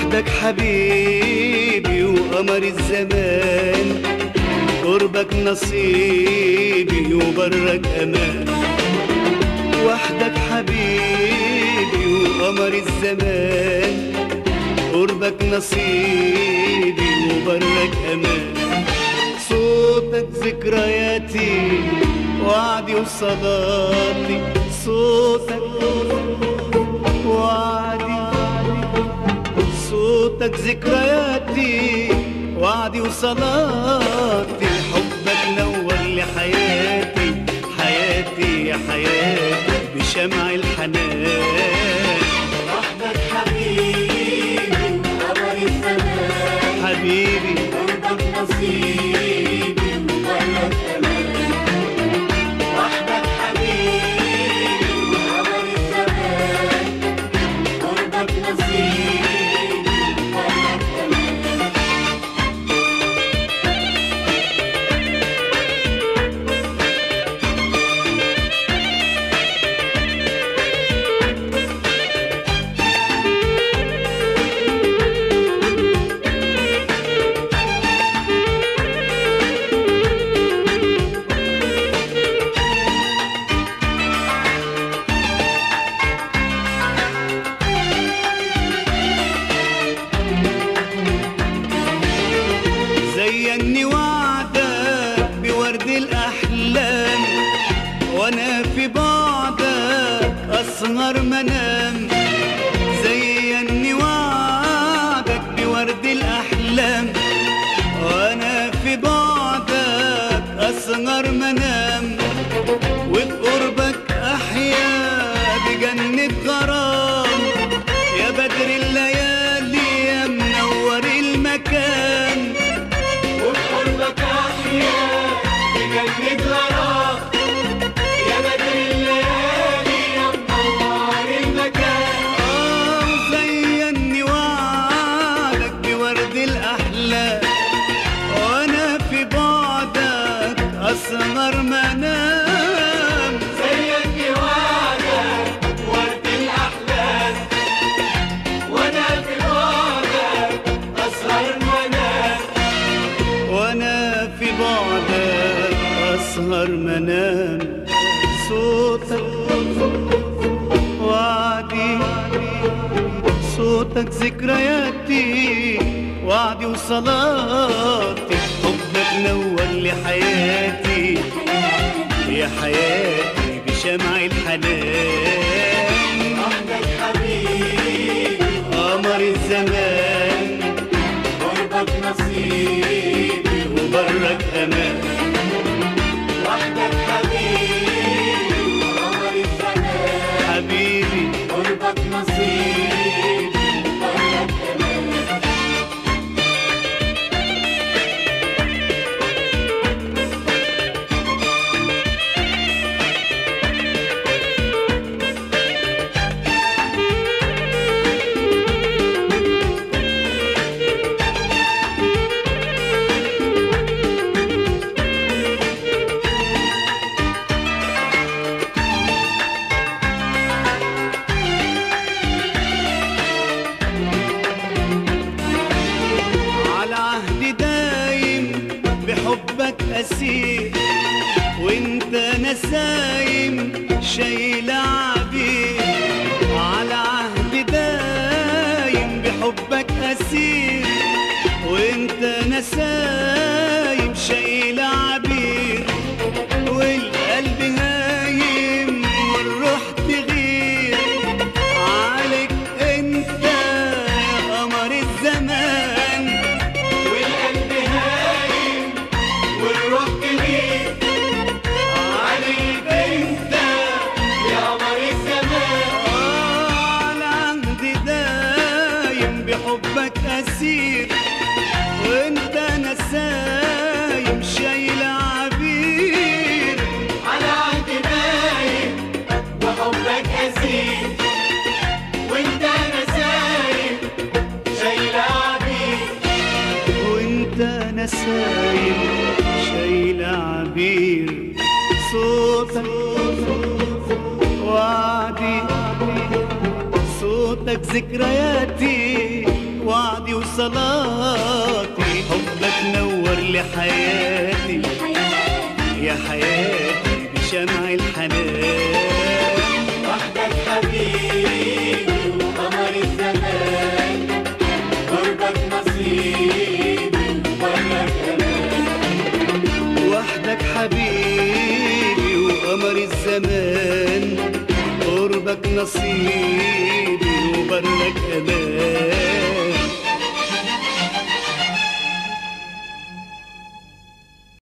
وحدك حبيبي وقمر الزمان قربك نصيبي وبرك امان وحدك حبيبي وقمر الزمان قربك نصيبي وبرك امان صوتك ذكرياتي وعدي وصلاتي صوتك وعدي صوتك ذكرياتي وعدي وصلاتي حبك نور لي حياتي حياتي يا حياتي بشمع الحنان وحدك حبيبي وقمر الزمان حبيبي قربك نصيبي وبرك امان وحدك حبيبي وقمر الزمان قربك نصيبي وبرك امان زيني وعدك بورد الأحلام وأنا في بعدك أسهر منام زيني وعدك بورد الأحلام وأنا في بعدك أسهر منام وفي قربك أحيا بجنة غرام يا بدر الليالي يا منور المكان وبقربك احيا بجنة غرام يا بدر الليالي يا منور المكان آه زيني وعدك بورد الأحلام وأنا في بعدك أسهر منام زيك وعدك ورد الأحلام وأنا في بعدك أسهر وأنام وأنا في بعدك أسهر منام صوتك وعدي صوتك ذكرياتي وعدي وصلاتي حبك نور لي حياتي يا حياتي بشمع الحنان وحدك حبيبي قمر الزمان قربك نصيبي وبرك أمان وحدك حبيبي وقمر الزمان حبيبي قربك نصيبي وبرك أمان على عهد دايم بحبك أسير وانت نسايم شايل عبير على عهد دايم بحبك أسير وانت نسايم شايل عبير والقلب هايم والروح تغير عليك انت يا قمر الزمان والقلب هايم والروح كبير عليك انت يا قمر الزمان على عهد دايم بحبك أسير وانت نسايم شايل عبير على عهد باين وحبك أسير وانت نسايم شايل عبيد وانت نسايم شايل عبير صوتك وعدي صوتك ذكرياتي وعدي وصلاتي حبك نور لي حياتي يا حياتي بشمع الحنان وحدك حبيبي وقمر الزمان قربك نصيبي وبرك امان وحدك حبيبي وقمر الزمان قربك نصيبي وبرك امان